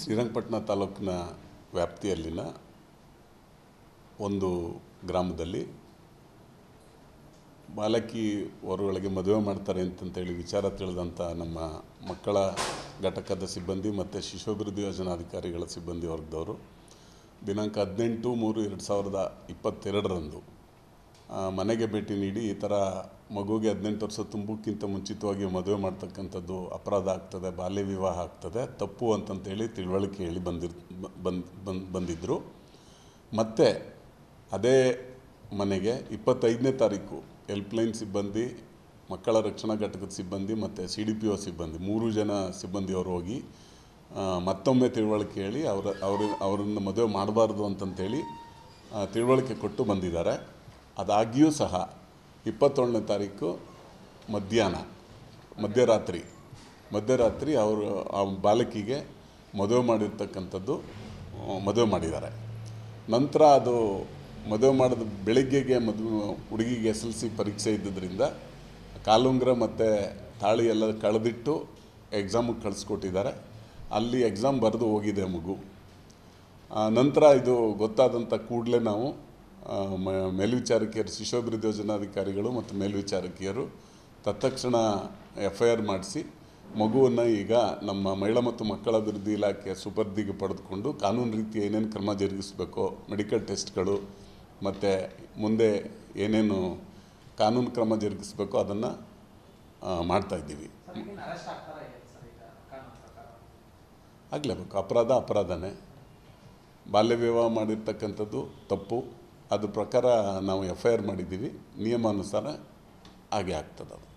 ಶ್ರೀರಂಗಪಟ್ಟಣ ತಾಲೂಕಿನ ವ್ಯಾಪ್ತಿಯಲ್ಲಿನ ಒಂದು ಗ್ರಾಮದಲ್ಲಿ ಬಾಲಕಿ ಹೊರೊಳಗೆ ಮದುವೆ ಮಾಡ್ತಾರೆ ಅಂತಂತೇಳಿ ವಿಚಾರ ತಿಳಿದಂಥ ನಮ್ಮ ಮಕ್ಕಳ ಘಟಕದ ಸಿಬ್ಬಂದಿ ಮತ್ತು ಶಿಶುಭಿವೃದ್ಧಿ ಯೋಜನಾಧಿಕಾರಿಗಳ ಸಿಬ್ಬಂದಿ ವರ್ಗದವರು ದಿನಾಂಕ ಹದಿನೆಂಟು ಮೂರು ಎರಡು ಸಾವಿರದ ಇಪ್ಪತ್ತೆರಡರಂದು ಆ, ಮನೆಗೆ ಭೇಟಿ ನೀಡಿ ಈ ಥರ ಮಗುಗೆ ಹದಿನೆಂಟು ವರ್ಷ ತುಂಬಕ್ಕಿಂತ ಮುಂಚಿತವಾಗಿ ಮದುವೆ ಮಾಡ್ತಕ್ಕಂಥದ್ದು ಅಪರಾಧ ಆಗ್ತದೆ ಬಾಲ್ಯ ವಿವಾಹ ಆಗ್ತದೆ ತಪ್ಪು ಅಂತಂತೇಳಿ ತಿಳುವಳಿಕೆ ಹೇಳಿ ಬಂದಿರ್ ಬಂದ್ ಬಂದ್ ಬಂದಿದ್ದರು ಮತ್ತು ಅದೇ ಮನೆಗೆ ಇಪ್ಪತ್ತೈದನೇ ತಾರೀಕು ಹೆಲ್ಪ್ಲೈನ್ ಸಿಬ್ಬಂದಿ ಮಕ್ಕಳ ರಕ್ಷಣಾ ಘಟಕದ ಸಿಬ್ಬಂದಿ ಮತ್ತು ಸಿ ಡಿ ಪಿ ಒ ಸಿಬ್ಬಂದಿ ಮೂರು ಜನ ಸಿಬ್ಬಂದಿಯವರು ಹೋಗಿ ಆ, ಮತ್ತೊಮ್ಮೆ ತಿಳುವಳಿಕೆ ಹೇಳಿ ಅವರ ಅವ್ರ ಅವರನ್ನು ಮದುವೆ ಮಾಡಬಾರ್ದು ಅಂತಂತೇಳಿ ಆ, ತಿಳುವಳಿಕೆ ಕೊಟ್ಟು ಬಂದಿದ್ದಾರೆ ಅದಾಗಿಯೂ ಸಹ ಇಪ್ಪತ್ತೇಳನೇ ತಾರೀಕು ಮಧ್ಯಾಹ್ನ ಮಧ್ಯರಾತ್ರಿ ಮಧ್ಯರಾತ್ರಿ ಅವರು ಆ ಬಾಲಕಿಗೆ ಮದುವೆ ಮಾಡಿರ್ತಕ್ಕಂಥದ್ದು ಆ, ಮದುವೆ ಮಾಡಿದ್ದಾರೆ ನಂತರ ಅದು ಮದುವೆ ಮಾಡಿದ ಬೆಳಿಗ್ಗೆಗೆ ಮದುವೆ ಹುಡುಗಿಗೆ ಎಸ್ ಎಲ್ ಸಿ ಪರೀಕ್ಷೆ ಇದ್ದಿದ್ದರಿಂದ ಕಾಲುಂಗ್ರ ಮತ್ತು ತಾಳಿ ಎಲ್ಲ ಕಳೆದಿಟ್ಟು ಎಕ್ಸಾಮಿಗೆ ಕಳಿಸ್ಕೊಟ್ಟಿದ್ದಾರೆ ಅಲ್ಲಿ ಎಕ್ಸಾಮ್ ಬರೆದು ಹೋಗಿದೆ ಮಗು ಆ, ನಂತರ ಇದು ಗೊತ್ತಾದಂಥ ಕೂಡಲೇ ನಾವು ಆ, ಮ- ಮೇಲ್ವಿಚಾರಕಿಯರು ಶಿಶುಭಿವೃದ್ಧಿ ಯೋಜನಾಧಿಕಾರಿಗಳು ಮತ್ತು ಮೇಲ್ವಿಚಾರಕಿಯರು ತತ್ಕ್ಷಣ ಎಫ್ ಐ ಆರ್ ಮಾಡಿಸಿ ಮಗುವನ್ನು ಈಗ ನಮ್ಮ ಮಹಿಳಾ ಮತ್ತು ಮಕ್ಕಳ ಅಭಿವೃದ್ಧಿ ಇಲಾಖೆಯ ಸುಪರ್ದಿಗೆ ಪಡೆದುಕೊಂಡು ಕಾನೂನು ರೀತಿ ಏನೇನು ಕ್ರಮ ಜರುಗಿಸಬೇಕೋ ಮೆಡಿಕಲ್ ಟೆಸ್ಟ್ಗಳು ಮತ್ತು ಮುಂದೆ ಏನೇನು ಕಾನೂನು ಕ್ರಮ ಜರುಗಿಸಬೇಕೋ ಅದನ್ನು ಮಾಡ್ತಾಯಿದ್ದೀವಿ ಸರ್ ಈಗಿನ ಅರೆಸ್ಟ್ ಆಗ್ತಾರಾ ಹೇಗೆ ಸರ್ ಈಗ ಕಾನೂನು ಪ್ರಕಾರ ಆಗಲೇಬೇಕು ಅಪರಾಧ ಅಪರಾಧನೇ ಬಾಲ್ಯ ವಿವಾಹ ಮಾಡಿರ್ತಕ್ಕಂಥದ್ದು ತಪ್ಪು ಅದ್ರ ಪ್ರಕಾರ ನಾವು ಎಫ್ ಐ ಆರ್ ಮಾಡಿದ್ದೀವಿ ನಿಯಮಾನುಸಾರ ಹಾಗೆ ಆಗ್ತದೆ ಅದು